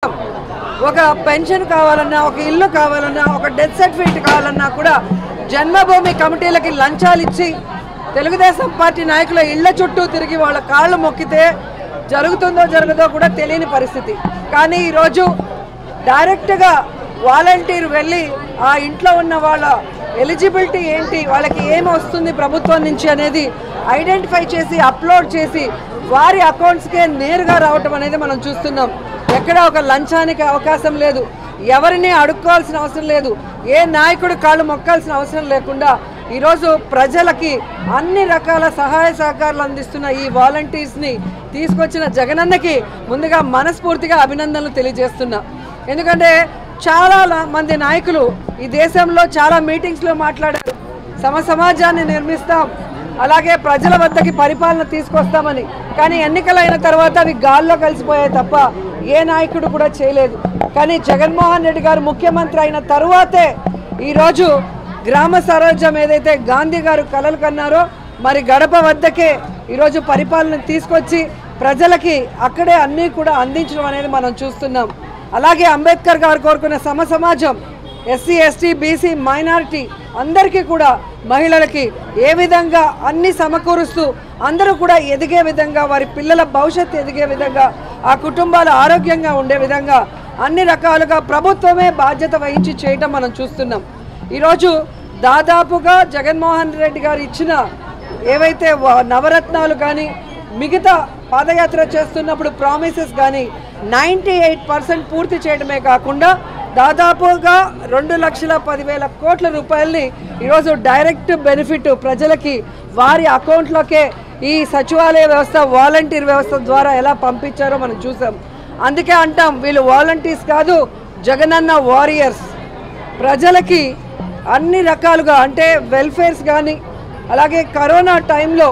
ఒక పెన్షన్ కావాలన్నా ఒక ఇల్లు కావాలన్నా ఒక డెత్ సర్టిఫికేట్ కావాలన్నా కూడా జన్మభూమి కమిటీలకి లంచాలు ఇచ్చి తెలుగుదేశం పార్టీ నాయకుల ఇళ్ల చుట్టూ తిరిగి వాళ్ళ కాళ్ళు మొక్కితే జరుగుతుందో జరగదో కూడా తెలియని పరిస్థితి కానీ ఈరోజు డైరెక్ట్గా వాలంటీర్ వెళ్ళి ఆ ఇంట్లో ఉన్న వాళ్ళ ఎలిజిబిలిటీ ఏంటి వాళ్ళకి ఏమి వస్తుంది ప్రభుత్వం నుంచి అనేది ఐడెంటిఫై చేసి అప్లోడ్ చేసి వారి అకౌంట్స్కే నేరుగా రావటం అనేది మనం చూస్తున్నాం ఎక్కడ ఒక లంచానికి అవకాశం లేదు ఎవరిని అడుక్కోవాల్సిన అవసరం లేదు ఏ నాయకుడు కాళ్ళు మొక్కాల్సిన అవసరం లేకుండా ఈరోజు ప్రజలకి అన్ని రకాల సహాయ సహకారాలు అందిస్తున్న ఈ వాలంటీర్స్ని తీసుకొచ్చిన జగనన్నకి ముందుగా మనస్ఫూర్తిగా అభినందనలు తెలియజేస్తున్నా ఎందుకంటే చాలా ల- మంది నాయకులు ఈ దేశంలో చాలా మీటింగ్స్లో మాట్లాడారు సమ సమాజాన్ని నిర్మిస్తాం అలాగే ప్రజల వద్దకి పరిపాలన తీసుకొస్తామని కానీ ఎన్నికలైన తర్వాత అవి గాల్లో కలిసిపోయాయి తప్ప ఏ నాయకుడు కూడా చేయలేదు కానీ జగన్మోహన్ రెడ్డి గారు ముఖ్యమంత్రి అయిన తరువాతే ఈరోజు గ్రామ స్వరాజ్యం ఏదైతే గాంధీ గారు కలలు కన్నారో మరి గడప వద్దకే ఈరోజు పరిపాలన తీసుకొచ్చి ప్రజలకి అక్కడే అన్నీ కూడా అందించడం అనేది మనం చూస్తున్నాం అలాగే అంబేద్కర్ గారు కోరుకున్న సమ సమాజం ఎస్సీ ఎస్టీ బీసీ మైనారిటీ అందరికీ కూడా మహిళలకి ఏ విధంగా అన్ని సమకూరుస్తూ అందరూ కూడా ఎదిగే విధంగా వారి పిల్లల భవిష్యత్తు ఎదిగే విధంగా ఆ కుటుంబాలు ఆరోగ్యంగా ఉండే విధంగా అన్ని రకాలుగా ప్రభుత్వమే బాధ్యత వహించి చేయటం మనం చూస్తున్నాం ఈరోజు దాదాపుగా జగన్మోహన్ రెడ్డి గారు ఇచ్చిన ఏవైతే వ- నవరత్నాలు కానీ మిగతా పాదయాత్ర చేస్తున్నప్పుడు ప్రామిసెస్ కానీ నైంటీ ఎయిట్ పర్సెంట్ పూర్తి చేయడమే కాకుండా దాదాపుగా రెండు లక్షల పదివేల కోట్ల రూపాయల్ని ఈరోజు డైరెక్ట్ బెనిఫిట్ ప్రజలకి వారి అకౌంట్లోకే ఈ సచివాలయ వ్యవస్థ వాలంటీర్ వ్యవస్థ ద్వారా ఎలా పంపించారో మనం చూసాం అందుకే అంటాం వీళ్ళు వాలంటీర్స్ కాదు జగనన్న వారియర్స్ ప్రజలకి అన్ని రకాలుగా అంటే వెల్ఫేర్స్ కానీ అలాగే కరోనా టైంలో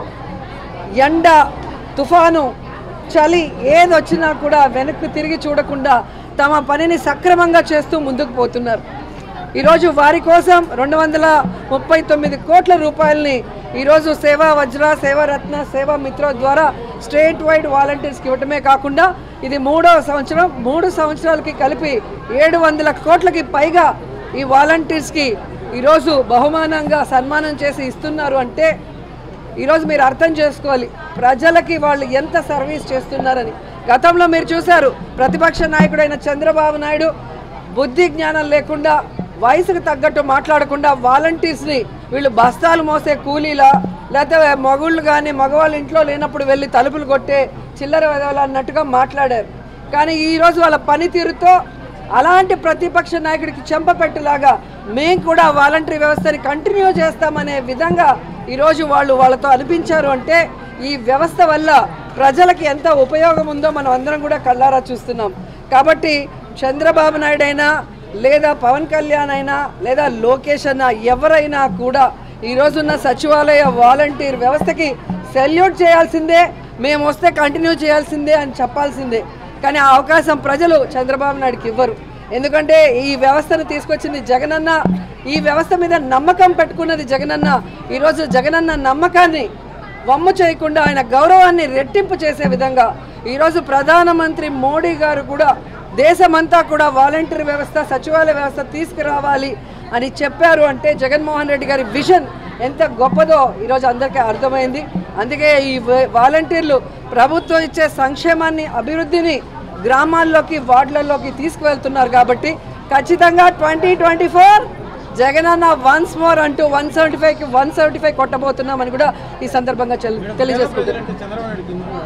ఎండ తుఫాను చలి ఏది వచ్చినా కూడా వెనక్కి తిరిగి చూడకుండా తమ పనిని సక్రమంగా చేస్తూ ముందుకు పోతున్నారు ఈరోజు వారి కోసం రెండు వందల ముప్పై తొమ్మిది కోట్ల రూపాయలని ఈరోజు సేవా వజ్ర సేవారత్న సేవా మిత్ర ద్వారా స్టేట్ వైడ్ వాలంటీర్స్కి ఇవ్వటమే కాకుండా ఇది మూడవ సంవత్సరం మూడు సంవత్సరాలకి కలిపి ఏడు వందల కోట్లకి పైగా ఈ వాలంటీర్స్కి ఈరోజు బహుమానంగా సన్మానం చేసి ఇస్తున్నారు అంటే ఈరోజు మీరు అర్థం చేసుకోవాలి ప్రజలకి వాళ్ళు ఎంత సర్వీస్ చేస్తున్నారని గతంలో మీరు చూశారు ప్రతిపక్ష నాయకుడైన చంద్రబాబు నాయుడు బుద్ధి జ్ఞానం లేకుండా వయసుకు తగ్గట్టు మాట్లాడకుండా వాలంటీర్స్ని వీళ్ళు బస్తాలు మోసే కూలీలా లేకపోతే మగుళ్ళు కానీ మగవాళ్ళు ఇంట్లో లేనప్పుడు వెళ్ళి తలుపులు కొట్టే చిల్లర వెదవలు అన్నట్టుగా మాట్లాడారు కానీ ఈరోజు వాళ్ళ పనితీరుతో అలాంటి ప్రతిపక్ష నాయకుడికి చెంపపెట్టులాగా మేము కూడా వాలంటరీ వ్యవస్థని కంటిన్యూ చేస్తామనే విధంగా ఈరోజు వాళ్ళు వాళ్ళతో అనిపించారు అంటే ఈ వ్యవస్థ వల్ల ప్రజలకి ఎంత ఉపయోగం ఉందో మనం అందరం కూడా కళ్ళారా చూస్తున్నాం కాబట్టి చంద్రబాబు నాయుడు అయినా లేదా పవన్ కళ్యాణ్ అయినా లేదా లోకేష్ అన్నా ఎవరైనా కూడా ఈ రోజున్న సచివాలయ వాలంటీర్ వ్యవస్థకి సెల్యూట్ చేయాల్సిందే మేము వస్తే కంటిన్యూ చేయాల్సిందే అని చెప్పాల్సిందే కానీ ఆ అవకాశం ప్రజలు చంద్రబాబు నాయుడుకి ఇవ్వరు ఎందుకంటే ఈ వ్యవస్థను తీసుకొచ్చింది జగనన్న ఈ వ్యవస్థ మీద నమ్మకం పెట్టుకున్నది జగనన్న ఈరోజు జగనన్న నమ్మకాన్ని వమ్ము చేయకుండా ఆయన గౌరవాన్ని రెట్టింపు చేసే విధంగా ఈరోజు ప్రధానమంత్రి మోడీ గారు కూడా దేశమంతా కూడా వాలంటీర్ వ్యవస్థ సచివాలయ వ్యవస్థ తీసుకురావాలి అని చెప్పారు అంటే జగన్మోహన్ రెడ్డి గారి విజన్ ఎంత గొప్పదో ఈరోజు అందరికీ అర్థమైంది అందుకే ఈ వా- వాలంటీర్లు ప్రభుత్వం ఇచ్చే సంక్షేమాన్ని అభివృద్ధిని గ్రామాల్లోకి వార్డులలోకి తీసుకువెళ్తున్నారు కాబట్టి ఖచ్చితంగా ట్వంటీ ట్వంటీ ఫోర్ జగనన్న వన్స్ మోర్ అంటూ వన్ సెవెంటీ ఫైవ్కి వన్ సెవెంటీ ఫైవ్ కొట్టబోతున్నామని కూడా ఈ సందర్భంగా చెల్- తెలియజేసుకుంటున్నాను చంద్రబాబు నాయుడుకి ఎందుకు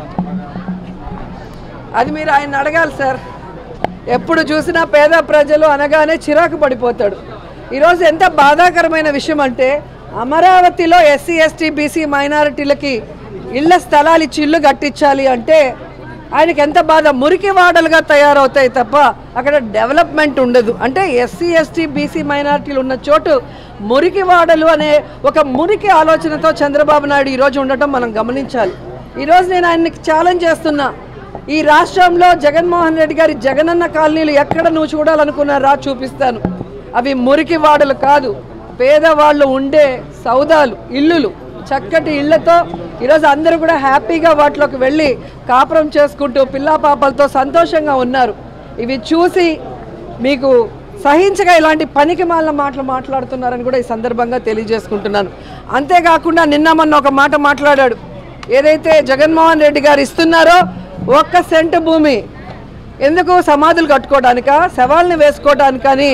అది మీరు ఆయన అడగాలి సార్ ఎప్పుడు చూసినా పేద ప్రజలు అనగానే చిరాకు పడిపోతాడు ఈరోజు ఎంత బాధాకరమైన విషయం అంటే అమరావతిలో ఎస్సీ ఎస్టీ బీసీ మైనారిటీలకి ఇళ్ల స్థలాలు ఇచ్చి ఇల్లు కట్టించాలి అంటే ఆయనకి ఎంత బాధ మురికి వాడలుగా తయారవుతాయి తప్ప అక్కడ డెవలప్మెంట్ ఉండదు అంటే ఎస్సీ ఎస్టీ బీసీ మైనారిటీలు ఉన్న చోటు మురికి వాడలు అనే ఒక మురికి ఆలోచనతో చంద్రబాబు నాయుడు ఈరోజు ఉండటం మనం గమనించాలి ఈరోజు నేను ఆయనకి ఛాలెంజ్ చేస్తున్నా ఈ రాష్ట్రంలో జగన్మోహన్ రెడ్డి గారి జగనన్న కాలనీలు ఎక్కడ నువ్వు చూడాలనుకున్నారా చూపిస్తాను అవి మురికి వాడలు కాదు పేదవాళ్ళు ఉండే సౌదాలు ఇల్లులు చక్కటి ఇళ్లతో ఈరోజు అందరూ కూడా హ్యాపీగా వాటిలోకి వెళ్ళి కాపురం చేసుకుంటూ పిల్లా పాపలతో సంతోషంగా ఉన్నారు ఇవి చూసి మీకు సహించగా ఇలాంటి పనికి మాలిన మాటలు మాట్లాడుతున్నారని కూడా ఈ సందర్భంగా తెలియజేసుకుంటున్నాను అంతేకాకుండా నిన్న మొన్న ఒక మాట మాట్లాడాడు ఏదైతే జగన్మోహన్ రెడ్డి గారు ఇస్తున్నారో ఒక్క సెంటు భూమి ఎందుకు సమాధులు కట్టుకోవడానిక శవాల్ని వేసుకోవడానికని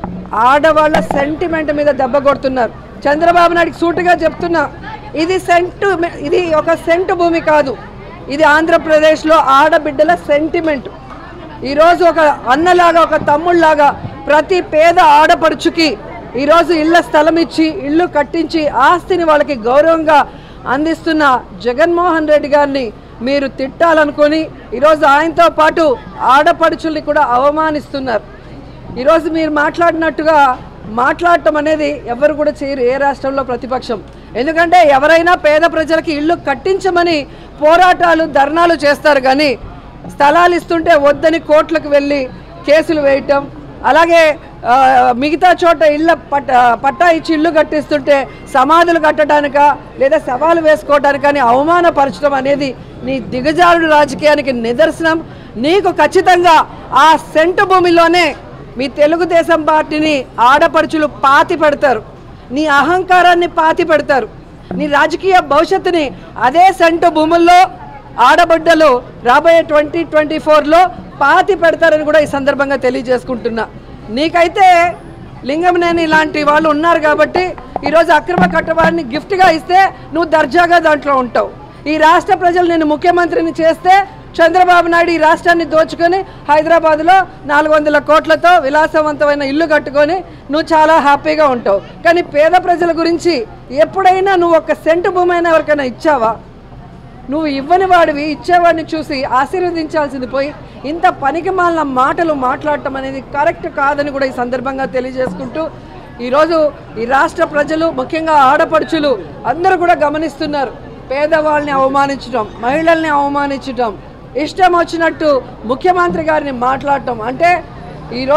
ఆడవాళ్ళ సెంటిమెంట్ మీద దెబ్బ కొడుతున్నారు చంద్రబాబు నాయుడికి సూటుగా చెప్తున్నా ఇది సెంటు ఇది ఒక సెంటు భూమి కాదు ఇది ఆంధ్రప్రదేశ్లో ఆడబిడ్డల సెంటిమెంట్ ఈరోజు ఒక అన్నలాగా ఒక తమ్ముళ్ళలాగా ప్రతి పేద ఆడపడుచుకి ఈరోజు ఇళ్ళ స్థలం ఇచ్చి ఇల్లు కట్టించి ఆస్తిని వాళ్ళకి గౌరవంగా అందిస్తున్న జగన్మోహన్ రెడ్డి గారిని మీరు తిట్టాలనుకొని ఈరోజు ఆయనతో పాటు ఆడపడుచుల్ని కూడా అవమానిస్తున్నారు ఈరోజు మీరు మాట్లాడినట్టుగా మాట్లాడటం అనేది ఎవరు కూడా చేయరు ఏ రాష్ట్రంలో ప్రతిపక్షం ఎందుకంటే ఎవరైనా పేద ప్రజలకి ఇల్లు కట్టించమని పోరాటాలు ధర్నాలు చేస్తారు కానీ స్థలాలు ఇస్తుంటే వద్దని కోర్టులకు వెళ్ళి కేసులు వేయటం అలాగే ఆ, మిగతా చోట ఇళ్ళ పట్ట పట్టా ఇచ్చి ఇల్లు కట్టిస్తుంటే సమాధులు కట్టడానిక లేదా సవాలు వేసుకోవడానికని అవమానపరచడం అనేది నీ దిగజారుడు రాజకీయానికి నిదర్శనం నీకు ఖచ్చితంగా ఆ సెంటు భూమిలోనే మీ తెలుగుదేశం పార్టీని ఆడపడుచులు పాతి పెడతారు నీ అహంకారాన్ని పాతి పెడతారు నీ రాజకీయ భవిష్యత్తుని అదే సెంటు భూముల్లో ఆడబిడ్డలు రాబోయే ట్వంటీ ట్వంటీ ఫోర్లో పాతి పెడతారని కూడా ఈ సందర్భంగా తెలియజేసుకుంటున్నా నీకైతే లింగంనేని ఇలాంటి వాళ్ళు ఉన్నారు కాబట్టి ఈరోజు అక్రమ కట్టవాడిని గిఫ్ట్గా ఇస్తే నువ్వు దర్జాగా దాంట్లో ఉంటావు ఈ రాష్ట్ర ప్రజలు నేను ముఖ్యమంత్రిని చేస్తే చంద్రబాబు నాయుడు ఈ రాష్ట్రాన్ని దోచుకొని హైదరాబాద్లో నాలుగు వందల కోట్లతో విలాసవంతమైన ఇల్లు కట్టుకొని నువ్వు చాలా హ్యాపీగా ఉంటావు కానీ పేద ప్రజల గురించి ఎప్పుడైనా నువ్వు ఒక సెంటు భూమి అయినా ఎవరికైనా ఇచ్చావా నువ్వు ఇవ్వని వాడివి ఇచ్చేవాడిని చూసి ఆశీర్వదించాల్సింది పోయి ఇంత పనికి మాలిన మాటలు మాట్లాడటం అనేది కరెక్ట్ కాదని కూడా ఈ సందర్భంగా తెలియజేసుకుంటూ ఈరోజు ఈ రాష్ట్ర ప్రజలు ముఖ్యంగా ఆడపడుచులు అందరూ కూడా గమనిస్తున్నారు పేదవాళ్ళని అవమానించడం మహిళల్ని అవమానించడం ఇష్టం వచ్చినట్టు ముఖ్యమంత్రి గారిని మాట్లాడటం అంటే ఈరోజు